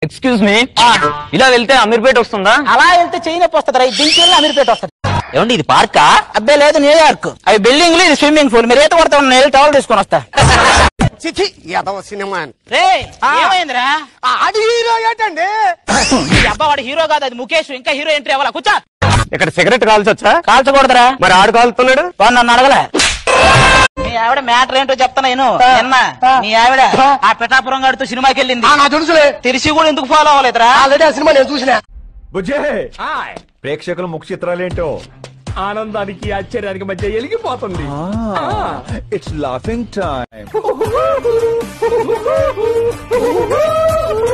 Excuse me ఇలా వెళ్తే అమీర్పేట వస్తుందా అలా వెళ్తే చెయ్యి నొప్పి వస్తుంది రైట్ దించి వెళ్ళి అమీర్పేట వస్తుంది ఏమండి ఇది పార్కా అబ్బే లేదు న్యూయార్క్ అవి బిల్డింగ్లు ఇది స్విమ్మింగ్ పూల్ మీరు ఈత కొడతా ఉన్న నేను టవల్ తీసుకొని వస్తా చిచి యాదవ సినిమా అని. రే ఏమైందిరా ఆడి హీరో ఏంటండి ఈ అబ్బా వాడు హీరో కాదు అది ముఖేష్ ఇంకా హీరో ఎంట్రీ అవ్వాలా కూర్చో ఇక్కడ సిగరెట్ కాల్చొచ్చా కాల్చకూడదురా మరి ఆడు కాలుతున్నాడు వాడు నన్ను అడగలే మీ ఆవిడ మ్యాటర్ ఏంటో చెప్తా నేను నిన్న మీ ఆవిడ ఆ పిఠాపురం గాడితో సినిమాకి వెళ్ళింది నా తెలుసులే తెలిసి కూడా ఎందుకు ఫాలో అవ్వలేదురా ఆల్రెడీ ఆ సినిమా నేను చూసిన బుజ్జే ప్రేక్షకుల ముఖ చిత్రాలేంటో ఆనందానికి ఆశ్చర్యానికి మధ్య ఎలిగిపోతుంది ఇట్స్ లాఫింగ్ టైం